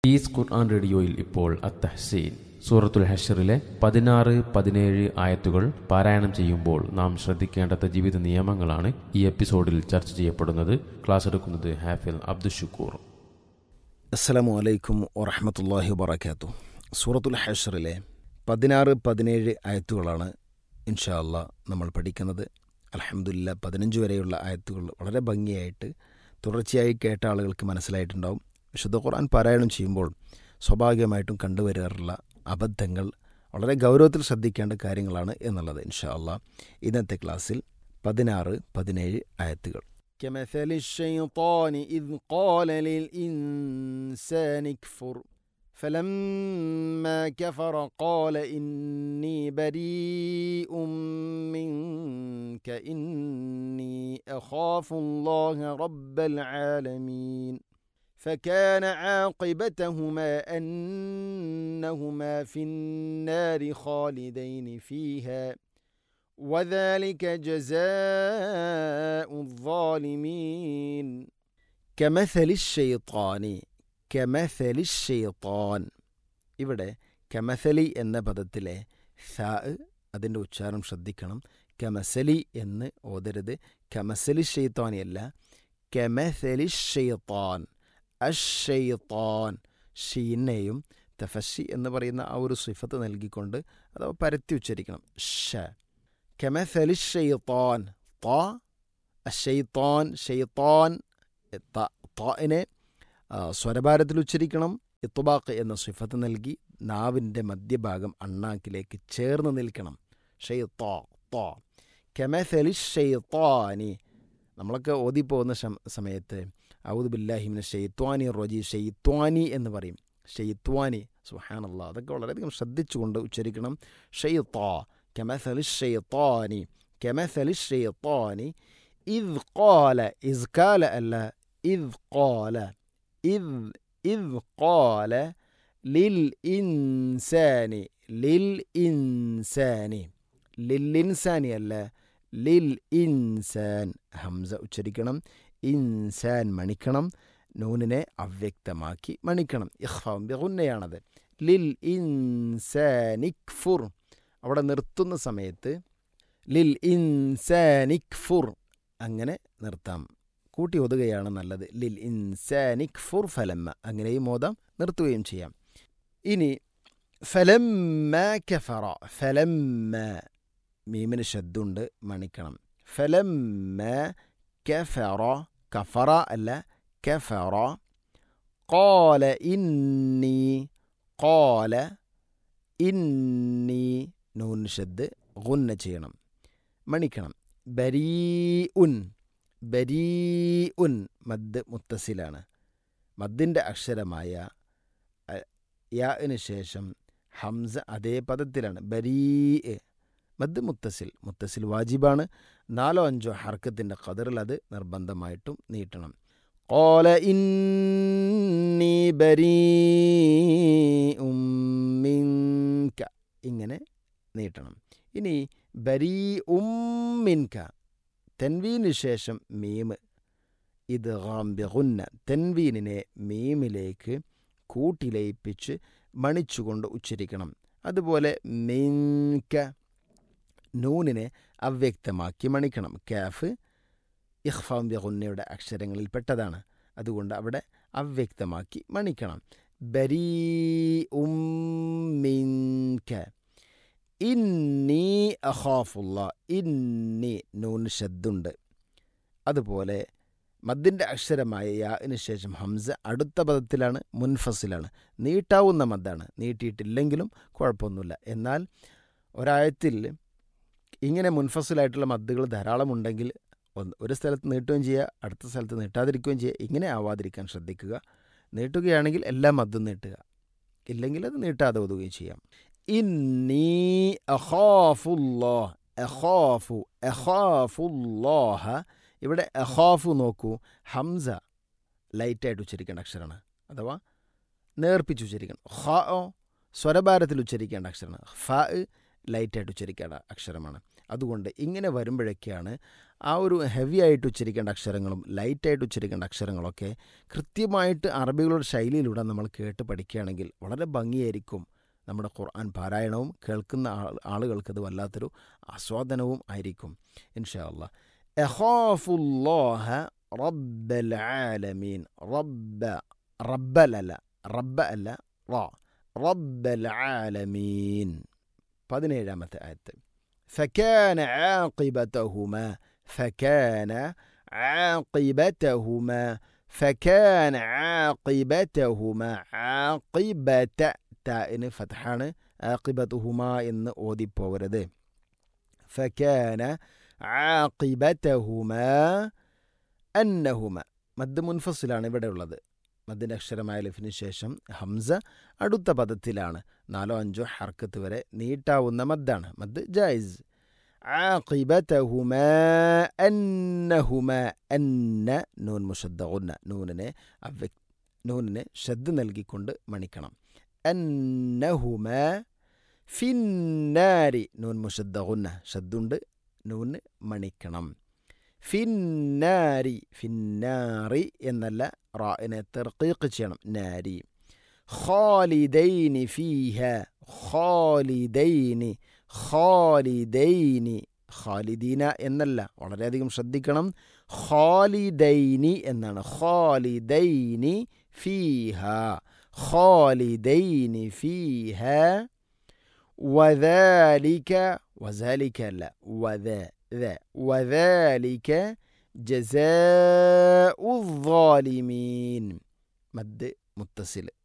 piece ഖുർആൻ റേഡിയോയിൽ ഇപ്പോൾ അത്തഹസീൻ സൂറത്തുൽ ഹഷറിലെ പതിനാറ് പതിനേഴ് ആയത്തുകൾ പാരായണം ചെയ്യുമ്പോൾ നാം ശ്രദ്ധിക്കേണ്ട ജീവിത നിയമങ്ങളാണ് ഈ എപ്പിസോഡിൽ ചർച്ച ചെയ്യപ്പെടുന്നത് ക്ലാസ് എടുക്കുന്നത് ഹാഫിൽ അബ്ദുഷുക്കൂർ അസ്സലാമു അലൈക്കും വറഹമത്തല്ലാഹി വബർക്കാത്തു സൂറത്തുൽ ഹഷറിലെ പതിനാറ് പതിനേഴ് ആയത്തുകളാണ് ഇൻഷാ അല്ലാ നമ്മൾ പഠിക്കുന്നത് അലഹമുല്ല പതിനഞ്ച് വരെയുള്ള ആയത്തുകൾ വളരെ ഭംഗിയായിട്ട് തുടർച്ചയായി കേട്ട ആളുകൾക്ക് മനസ്സിലായിട്ടുണ്ടാവും വിശുദ്ധ ഖുർആൻ പാരായണം ചെയ്യുമ്പോൾ സ്വാഭാവികമായിട്ടും കണ്ടുവരാറുള്ള അബദ്ധങ്ങൾ വളരെ ഗൗരവത്തിൽ ശ്രദ്ധിക്കേണ്ട കാര്യങ്ങളാണ് എന്നുള്ളത് ഇൻഷാ അല്ലാ ഇന്നത്തെ ക്ലാസ്സിൽ പതിനാറ് പതിനേഴ് ആയത്തുകൾ كمثل الشيطان إذ قال للإنسان اكفر فلما كفر قال إني بريء منك إني أخاف الله رب العالمين فكان عاقبتهما أنهما في النار خالدين فيها وذلك جزاء الظالمين كمثل الشيطان كمثل الشيطان ഇവിടെ കമസലി എന്ന പദത്തിലെ സ അതിൻ്റെ ഉച്ചാരണം ശ്രദ്ധിക്കണം കമസലി എന്ന് ഓതരുത് കമസലി ഷെയ്ത്താനിയല്ല കമസലി ഷെയ്ത്താൻ അഷെയ്ത്താൻ ഷീനെയും തഫഷി എന്ന് പറയുന്ന ആ ഒരു സിഫത്ത് നൽകിക്കൊണ്ട് അഥവാ പരത്തി ഉച്ചരിക്കണം ഷ كمثل الشيطان طا الشيطان ഷെയ്ത്താൻ താഇനെ സ്വരഭാരത്തിൽ ഉച്ചരിക്കണം ഇത്തുബാക്ക് എന്ന സിഫത്ത് നൽകി നാവിൻ്റെ മധ്യഭാഗം അണ്ണാക്കിലേക്ക് ചേർന്ന് നിൽക്കണം ഷെയ്ത്താ താ കെമസലി ഷെയ്ത്താനി നമ്മളൊക്കെ ഓതിപ്പോകുന്ന സമയത്ത് ഔദ് ബില്ലാഹിമിന് ഷെയ്ത്വാനി റോജി ഷെയ്ത്വാനി എന്ന് പറയും ഷെയ്ത്വാനി സുഹാനല്ല അതൊക്കെ വളരെയധികം ശ്രദ്ധിച്ചുകൊണ്ട് ഉച്ചരിക്കണം ഷെയ്ത്താ كمثل الشيطان كمثل الشيطان إذ قال إذ قال ألا إذ قال إذ إذ قال للإنسان للإنسان للإنسان ألا للإنسان همزة ഉച്ചരിക്കണം ഇൻസാൻ മണിക്കണം നൂനിനെ അവ്യക്തമാക്കി മണിക്കണം ഇഖ്ഫാം ബിഗുന്നയാണത് ലിൽ ഇൻസാനിക്ഫുർ അവിടെ നിർത്തുന്ന സമയത്ത് ലിൽ ഇൻസാനിക് ഫുർ അങ്ങനെ നിർത്താം കൂട്ടി ഒതുകയാണ് നല്ലത് ലിൽ ഇൻസാനിക് ഫുർ ഫലമ്മ അങ്ങനെയും ഓതാം നിർത്തുകയും ചെയ്യാം ഇനി ഫലമ്മ കഫറ ഫലമ്മ മീമിന് ശബ്ദമുണ്ട് മണിക്കണം ഫലമ്മ കഫറ കഫറ അല്ല കഫറ قال إني قال إني നൂൻ ഷദ് ഗുന്ന ചെയ്യണം മണിക്കണം ബരീ ഉൻ ബരീ ഉൻ മദ് മുത്തസിലാണ് മദ്ദിൻ്റെ അക്ഷരമായ യാന് ശേഷം ഹംസ അതേ പദത്തിലാണ് ബരീ മദ് മുത്തസിൽ മുത്തസിൽ വാജിബാണ് നാലോ അഞ്ചോ ഹർക്കത്തിൻ്റെ കതിറിൽ അത് നിർബന്ധമായിട്ടും നീട്ടണം قال إني بريء منك ഇങ്ങനെ നീട്ടണം ഇനി ബരീ ഉമ്മിൻക തെൻവീന് ശേഷം മീം ഇത് ഗാംബിഗുന്ന തെൻവീനിനെ മീമിലേക്ക് കൂട്ടിലയിപ്പിച്ച് മണിച്ചുകൊണ്ട് ഉച്ചരിക്കണം അതുപോലെ മിൻക നൂനിനെ അവ്യക്തമാക്കി മണിക്കണം കാഫ് ഇഖ്ഫാം ബിഗുന്നയുടെ അക്ഷരങ്ങളിൽ പെട്ടതാണ് അതുകൊണ്ട് അവിടെ അവ്യക്തമാക്കി മണിക്കണം ബരീ ഉമ്മിൻക ഇന്നി അഖാഫുള്ള ഇന്നി നൂൻ ഷദ്ദുണ്ട് അതുപോലെ മദ്ദിൻ്റെ അക്ഷരമായ യാന് ശേഷം ഹംസ അടുത്ത പദത്തിലാണ് മുൻഫസിലാണ് നീട്ടാവുന്ന മദ്ദാണ് നീട്ടിയിട്ടില്ലെങ്കിലും കുഴപ്പമൊന്നുമില്ല എന്നാൽ ഒരായത്തിൽ ഇങ്ങനെ മുൻഫസിലായിട്ടുള്ള മദ്ദുകൾ ധാരാളമുണ്ടെങ്കിൽ ഒന്ന് ഒരു സ്ഥലത്ത് നീട്ടുകയും ചെയ്യുക അടുത്ത സ്ഥലത്ത് നീട്ടാതിരിക്കുകയും ചെയ്യുക ഇങ്ങനെ ആവാതിരിക്കാൻ ശ്രദ്ധിക്കുക നീട്ടുകയാണെങ്കിൽ എല്ലാ മദ്ദും നീട്ടുക ഇല്ലെങ്കിൽ അത് നീട്ടാതെ ഒതുകയും ചെയ്യാം ഇന്നി അഖാഫുല്ലാ അഖാഫു അഖാഫുല്ലാഹ ഇവിടെ അഖാഫു നോക്കൂ ഹംസ ലൈറ്റായിട്ട് ഉച്ചരിക്കേണ്ട അക്ഷരമാണ് അഥവാ നേർപ്പിച്ച് ഉച്ചരിക്കണം ഹ ഓ സ്വരഭാരത്തിൽ ഉച്ചരിക്കേണ്ട അക്ഷരമാണ് ഫ ലൈറ്റായിട്ട് ഉച്ചരിക്കേണ്ട അക്ഷരമാണ് അതുകൊണ്ട് ഇങ്ങനെ വരുമ്പോഴൊക്കെയാണ് ആ ഒരു ഹെവി ആയിട്ട് ഉച്ചരിക്കേണ്ട അക്ഷരങ്ങളും ലൈറ്റായിട്ട് ഉച്ചരിക്കേണ്ട അക്ഷരങ്ങളൊക്കെ കൃത്യമായിട്ട് അറബികളുടെ ശൈലിയിലൂടെ നമ്മൾ കേട്ട് പഠിക്കുകയാണെങ്കിൽ വളരെ ഭംഗിയായിരിക്കും നമ്മുടെ ഖുർആൻ പാരായണവും കേൾക്കുന്ന ആൾ ആളുകൾക്ക് അത് വല്ലാത്തൊരു ആസ്വാദനവും ആയിരിക്കും ഇൻഷാ അല്ലാ എഹോഫുല്ലാഹ റബ്ബൽ ആലമീൻ റബ്ബ റബ്ബലല്ല റബ്ബ അല്ല റ റബ്ബൽ ആലമീൻ പതിനേഴാമത്തെ ആയത്ത് فكان عاقبتهما فكان عاقبتهما فكان عاقبتهما عاقبة താന് ഫത്ഹാണ് ആഖിബത്തുഹുമ എന്ന് ഓതിപ്പോവരുത് ഫക്കാന ആഖിബത്തഹുമ അന്നഹുമ മദ് മുൻഫസിലാണ് ഇവിടെ ഉള്ളത് മദ്ദിൻ്റെ അക്ഷരമായ ലിഫിന് ശേഷം ഹംസ അടുത്ത പദത്തിലാണ് നാലോ അഞ്ചോ ഹർക്കത്ത് വരെ നീട്ടാവുന്ന മദ്ദാണ് മദ് ജായിസ് عاقبتهما أنهما أن നൂൻ മുഷദ്ദ നൂനിനെ അവ്യ നൂനിനെ ഷദ് നൽകിക്കൊണ്ട് മണിക്കണം അന്നഹുമ ഫിന്നാരി നൂൻ മുഷദ്ദ ഷദ്ദുണ്ട് നൂന് മണിക്കണം ഫിന്നാരി ഫിന്നാറി എന്നല്ല റായിനെ തെർക്കീക്ക് ചെയ്യണം നാരി ഖാലിദൈനി ഫീഹ ഖാലിദൈനി ഖാലിദൈനി ഖാലിദീന എന്നല്ല വളരെയധികം ശ്രദ്ധിക്കണം ഖാലിദൈനി എന്നാണ് ഖാലിദൈനി ഫീഹ ഖാലിദൈനി ഫീഹ وذلك وذلك لا وذا ذا وذلك جزاء الظالمين مد متصل